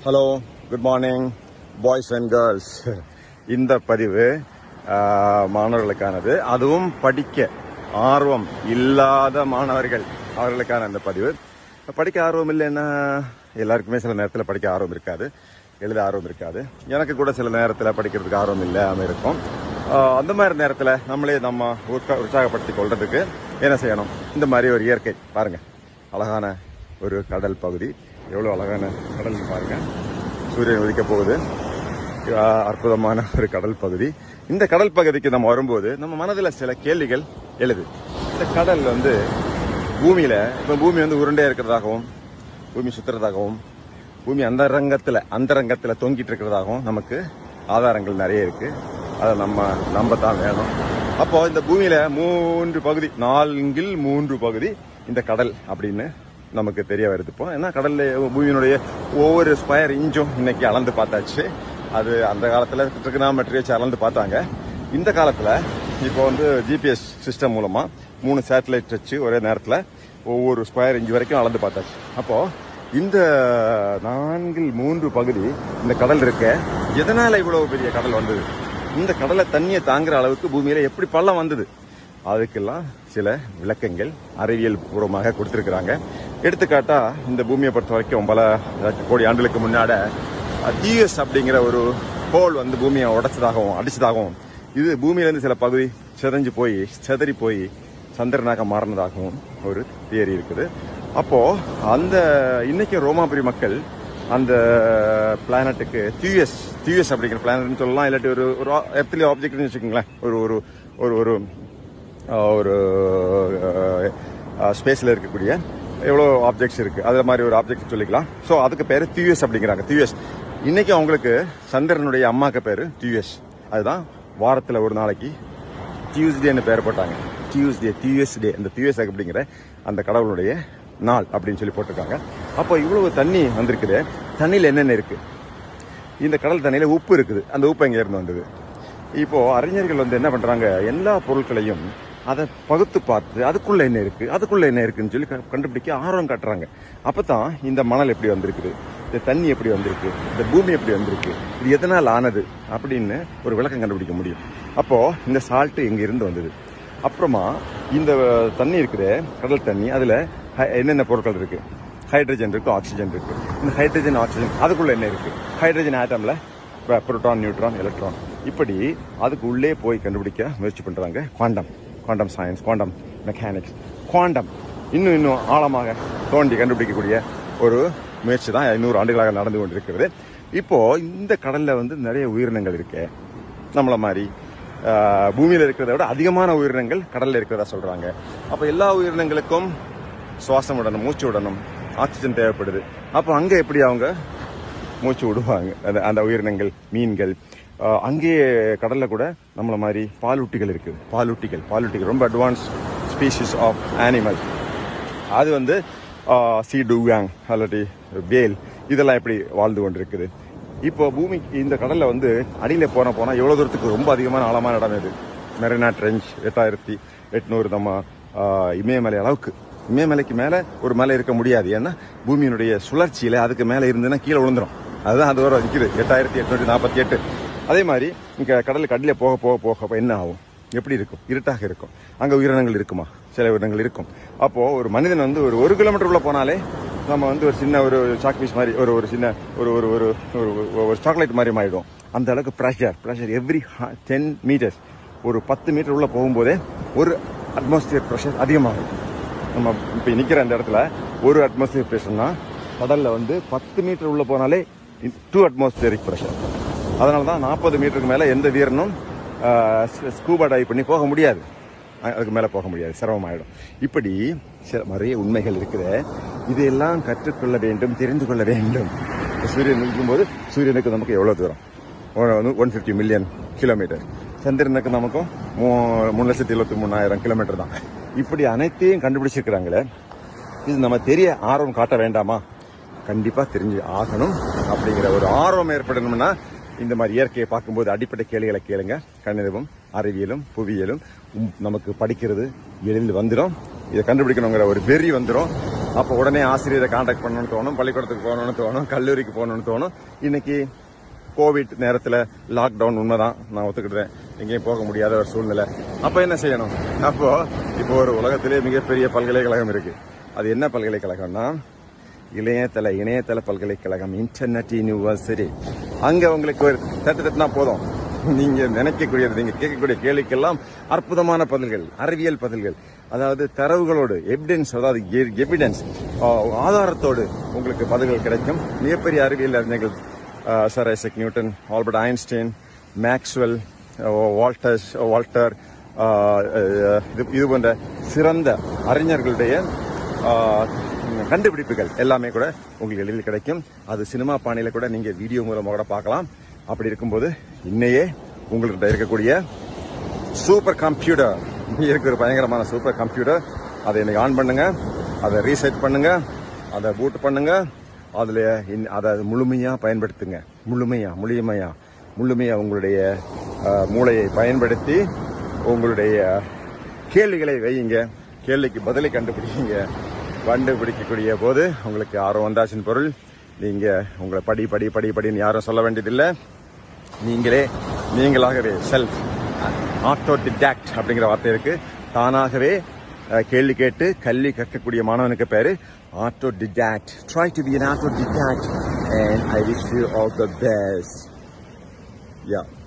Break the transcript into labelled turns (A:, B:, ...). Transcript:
A: hello good morning boys and girls இந்த பதிவு ஆஹ், மாணவர்களுக்கானது அதுவும் படிக்க ஆர்வம் இல்லாத மாணவர்கள் அவர்களுக்கான இந்த பதிவு படிக்க ஆர்வம் இல்லைன்னா எல்லாருக்குமே சில நேரத்தில் படிக்க ஆர்வம் இருக்காது எழுத ஆர்வம் இருக்காது எனக்கு கூட சில நேரத்தில் படிக்கிறதுக்கு ஆர்வம் இல்லாமல் இருக்கும் ஆஹ், அந்த மாதிரி நேரத்தில் நம்மளே நம்ம உற்சா- உற்சாகப்படுத்திக் கொள்றதுக்கு என்ன செய்யணும் இந்த மாதிரி ஒரு இயற்கை பாருங்க அழகான ஒரு கடல் பகுதி எவ்வளோ அழகான கடல் பாருங்க சூரியன் உதிக்க போகுது ஆஹ் அற்புதமான ஒரு கடல் பகுதி இந்த கடல் பகுதிக்கு நம்ம வரும்போது நம்ம மனதில் சில கேள்விகள் எழுது இந்த கடல் வந்து பூமியில இப்போ பூமி வந்து உருண்டையா இருக்கிறதாகவும் பூமி சுத்துறதாகவும் பூமி அந்த ரங்கத்துல அந்த ரங்கத்துல தொங்கிட்டு இருக்கிறதாகவும் நமக்கு ஆதாரங்கள் நிறைய இருக்கு அதை நம்ம நம்ப தான் வேணும் அப்போ இந்த பூமியில மூன்று பகுதி நான்கில் மூன்று பகுதி இந்த கடல் அப்படின்னு நமக்கு தெரிய வருது இப்போ ஏன்னா கடல்ல பூமியினுடைய ஒவ்வொரு ஸ்கொயர் இன்ச்சும் இன்னைக்கு அளந்து பார்த்தாச்சு அது அந்த காலத்துல ட்ரிகனாமெட்ரி வச்சு அளந்து பார்த்தாங்க இந்த காலத்துல இப்போ வந்து ஜிபிஎஸ் சிஸ்டம் மூலமா மூணு சேட்டலைட் வச்சு ஒரே நேரத்துல ஒவ்வொரு ஸ்கொயர் இன்ச் வரைக்கும் அளந்து பார்த்தாச்சு அப்போ இந்த நான்கில் மூன்று பகுதி இந்த கடல் இருக்க எதனால இவ்வளவு பெரிய கடல் வந்தது இந்த கடலை தண்ணியை தாங்குற அளவுக்கு பூமியில எப்படி பள்ளம் வந்தது அதுக்கெல்லாம் சில விளக்கங்கள் அறிவியல் பூர்வமாக கொடுத்திருக்கிறாங்க எடுத்துக்காட்டா இந்த பூமியை பொறுத்த வரைக்கும் பல கோடி ஆண்டுகளுக்கு முன்னாட டிஎஸ் அப்படிங்கிற ஒரு ஹோல் வந்து பூமியை உடைச்சதாகவும் அடிச்சதாகவும் இது பூமியிலிருந்து சில பகுதி சிதஞ்சு போய் சிதறி போய் சந்திரனாக மாறினதாகவும் ஒரு தியரி இருக்குது அப்போ அந்த இன்னைக்கு ரோமாபுரி மக்கள் அந்த பிளானட்டுக்கு டியூஎஸ் டியூஎஸ் அப்படிங்கிற பிளானட்னு சொல்லலாம் இல்லாட்டி ஒரு ஒரு எர்த்லி ஆப்ஜெக்ட்னு வச்சுக்கோங்களேன் ஒரு ஒரு ஒரு ஒரு அஹ், ஒரு ஸ்பேஸில் இருக்கக்கூடிய எவ்வளோ ஆப்ஜெக்ட்ஸ் இருக்கு அது மாதிரி ஒரு ஆப்ஜெக்ட் சொல்லிக்கலாம் ஸோ அதுக்கு பேர் டியூஎஸ் அப்படிங்கிறாங்க டியூஎஸ் இன்னைக்கு அவங்களுக்கு சந்திரனுடைய அம்மாக்கு பேரு டியூஎஸ் அதுதான் வாரத்தில் ஒரு நாளைக்கு டியூஸ்டேன்னு பேர் போட்டாங்க டியூஸ்டே டியூஎஸ்டே இந்த டியூஎஸ் அப்படிங்கிற அந்த கடவுளுடைய நாள் அப்படின்னு சொல்லி போட்டிருக்காங்க அப்போ இவ்வளவு தண்ணி வந்திருக்குது தண்ணியில் என்னென்ன இருக்கு இந்த கடல் தண்ணியில உப்பு இருக்குது அந்த உப்பு எங்க இருந்து வந்தது இப்போ அறிஞர்கள் வந்து என்ன பண்றாங்க எல்லா பொருட்களையும் அதை பகுத்து பார்த்து அதுக்குள்ள என்ன இருக்கு அதுக்குள்ள என்ன இருக்குன்னு சொல்லி க- கண்டுபிடிக்க ஆர்வம் காட்டுறாங்க அப்பதான் இந்த மணல் எப்படி வந்திருக்குது இந்த தண்ணி எப்படி வந்திருக்கு இந்த பூமி எப்படி வந்திருக்கு இது எதனால் ஆனது அப்படின்னு ஒரு விளக்கம் கண்டுபிடிக்க முடியும் அப்போ இந்த சால்ட் எங்க இருந்து வந்தது அப்புறமா இந்த தண்ணி இருக்குது கடல் தண்ணி அதுல ஹை- என்னென்ன பொருட்கள் இருக்கு ஹைட்ரஜன் இருக்கு ஆக்சிஜன் இருக்கு இந்த ஹைட்ரஜன் ஆக்சிஜன் அதுக்குள்ள என்ன இருக்கு ஹைட்ரஜன் ஆட்டம்ல புரோட்டான் நியூட்ரான் எலக்ட்ரான் இப்படி அதுக்கு உள்ளே போய் கண்டுபிடிக்க முயற்சி பண்றாங்க quantum quantum science quantum mechanics quantum இன்னும் இன்னும் ஆழமாக தோண்டி கண்டுபிடிக்கக்கூடிய ஒரு முயற்சி தான் ஐநூறு ஆண்டுகளாக நடந்து கொண்டிருக்கிறது இப்போ இந்த கடல்ல வந்து நிறைய உயிரினங்கள் இருக்கு நம்மள மாதிரி ஆஹ், பூமியில இருக்கிறத விட அதிகமான உயிரினங்கள் கடல்ல இருக்கிறதா சொல்றாங்க அப்ப எல்லா உயிரினங்களுக்கும் சுவாசம் விடணும் மூச்சு விடணும் ஆக்சிஜன் தேவைப்படுது அப்போ அங்க எப்படி அவங்க மூச்சு விடுவாங்க அந்த அந்த உயிரினங்கள் மீன்கள் ஆஹ், அங்கேயே கடல்ல கூட நம்மள மாதிரி பாலூட்டிகள் இருக்குது பாலூட்டிகள் பாலூட்டிகள் ரொம்ப அட்வான்ஸ் ஸ்பீசிஸ் ஆஃப் அனிமல் அது வந்து சி டூயாங் அல்லது வேல் இதெல்லாம் எப்படி வாழ்ந்து கொண்டிருக்குது இப்போ பூமி இந்த கடல்ல வந்து அடியில போன போனா எவ்வளவு தூரத்துக்கு ரொம்ப அதிகமான ஆழமான இடம் இது மெரினா ட்ரெஞ்ச் எட்டாயிரத்தி எட்நூறு நம்ம ஆஹ், இமயமலை அளவுக்கு இமயமலைக்கு மேல ஒரு மலை இருக்க முடியாது ஏன்னா பூமியினுடைய சுழற்சியில அதுக்கு மேல இருந்துன்னா கீழே விழுந்துரும் அதுதான் அது வரை நிற்குது எட்டாயிரத்தி எட்நூற்றி நாற்பத்தி எட்டு அதே மாதிரி இங்க கடலுக்கு அடியில போக போக போக அப்ப என்ன ஆகும் எப்படி இருக்கும் இருட்டாக இருக்கும் அங்க உயிரினங்கள் இருக்குமா சில உயிரினங்கள் இருக்கும் அப்போ ஒரு மனிதன் வந்து ஒரு ஒரு கிலோமீட்டர் உள்ள போனாலே நம்ம வந்து ஒரு சின்ன ஒரு சாக் பீஸ் மாதிரி ஒரு ஒரு சின்ன ஒரு ஒரு ஒரு ஒரு- ஒரு சாக்லேட் மாதிரி மாறிடும் அந்த அளவுக்கு pressure pressure every ten metres ஒரு பத்து மீட்டர் உள்ள போகும்போதே ஒரு அட்மாஸ்பியர் ப்ரெஷர் அதிகமாகும் நம்ம இப்போ நிக்கிற அந்த இடத்துல ஒரு அட்மாஸ்பியர் ப்ரெஷர்னா கடல்ல வந்து பத்து மீட்டர் உள்ள போனாலே டூ அட்மாஸ்பியரிக் ப்ரெஷர் அதனால தான் நாற்பது மீட்டருக்கு மேல எந்த வீரனும் ஸ்கூபா டைவ் பண்ணி போக முடியாது அ- அதுக்கு மேல போக முடியாது சிரமமாயிடும் இப்படி சில நிறைய உண்மைகள் இருக்குது இதையெல்லாம் கற்றுக்கொள்ள வேண்டும் தெரிந்து கொள்ள வேண்டும் இப்ப சூரியன் நிற்கும்போது சூரியனுக்கு நமக்கு எவ்வளவு தூரம் ஒன் ஃபிஃப்டி மில்லியன் கிலோமீட்டர் சந்திரனுக்கு நமக்கும் மூ- மூணு லட்சத்தி எழுபத்தி மூணாயிரம் கிலோமீட்டர் தான் இப்படி அனைத்தையும் கண்டுபிடிச்சிருக்கிறாங்களே இது நம்ம தெரிய ஆர்வம் காட்ட வேண்டாமா கண்டிப்பா தெரிஞ்சு ஆகணும் அப்படிங்கிற ஒரு ஆர்வம் ஏற்படணும்னா இந்த மாதிரி இயற்கையை பார்க்கும்போது அடிப்படை கேள்விகளை கேளுங்க கணிதமும் அறிவியலும் புவியியலும் உம், நமக்கு படிக்கிறது எளிதில் வந்துடும் இதை கண்டுபிடிக்கணுங்கிற ஒரு வெறி வந்துடும் அப்போ உடனே ஆசிரியரை காண்டாக்ட் பண்ணணும்னு தோணும் பள்ளிக்கூடத்துக்கு போகணும்னு தோணும் கல்லூரிக்கு போகணும்னு தோணும் இன்னைக்கு கோவிட் நேரத்தில் லாக்டவுன் உண்மைதான் நான் ஒத்துக்கிட்டேன் எங்கேயும் போக முடியாத ஒரு சூழ்நிலை அப்போ என்ன செய்யணும் அப்போ இப்போ ஒரு உலகத்திலே மிகப்பெரிய பல்கலைக்கழகம் இருக்கு அது என்ன பல்கலைக்கழகம்னா இளையதள இணையதள பல்கலைக்கழகம் இன்டர்நெட் யூனிவர்சிட்டி அங்க உங்களுக்கு ஒரு தட்டு தட்டுனா போதும் நீங்க நினைக்கக்கூடியது நீங்க கேட்கக்கூடிய கேள்விக்கெல்லாம் அற்புதமான பதில்கள் அறிவியல் பதில்கள் அதாவது தரவுகளோடு எவிடன்ஸ் அதாவது எவிடன்ஸ் ஆதாரத்தோடு உங்களுக்கு பதில்கள் கிடைக்கும் மிகப்பெரிய அறிவியல் அறிஞர்கள் sir Isaac Newton Albert Einstein Maxwell Walters Walter ஆஹ், அஹ், இது- இது போன்ற சிறந்த அறிஞர்களுடைய ஆஹ், கண்டுபிடிப்புகள் எல்லாமே கூட உங்களுக்கு எளிதில் கிடைக்கும் அது சினிமா பாணியில கூட நீங்க வீடியோ மூலமாக கூட பார்க்கலாம் அப்படி இருக்கும்போது இன்னையே உங்கள்கிட்ட இருக்கக்கூடிய சூப்பர் கம்ப்யூட்டர் இருக்கு ஒரு பயங்கரமான சூப்பர் கம்ப்யூட்டர் அதை இன்னைக்கு ஆன் பண்ணுங்க அதை ரீசெட் பண்ணுங்க அதை பூட் பண்ணுங்க அதுல இன்- அதை முழுமையா பயன்படுத்துங்க முழுமையா முழுமையா முழுமையா உங்களுடைய அஹ், மூளையை பயன்படுத்தி உங்களுடைய கேள்விகளை வையுங்க கேள்விக்கு பதிலை கண்டுபிடிங்க கண்டுபிடிக்கக்கூடிய போது உங்களுக்கு ஆர்வம் வந்தாச்சின் பொருள் நீங்க உங்களை படி படி படி படின்னு யாரும் சொல்ல வேண்டியதில்லை நீங்களே நீங்களாகவே செல்ஃப் ஆட்டோ டிடாக்ட் அப்படிங்கிற வார்த்தை இருக்கு தானாகவே அஹ், கேள்வி கேட்டு கல்வி கற்கக்கூடிய மாணவனுக்கு பேரு autodidact try to be an autodidact and I wish you all the best yeah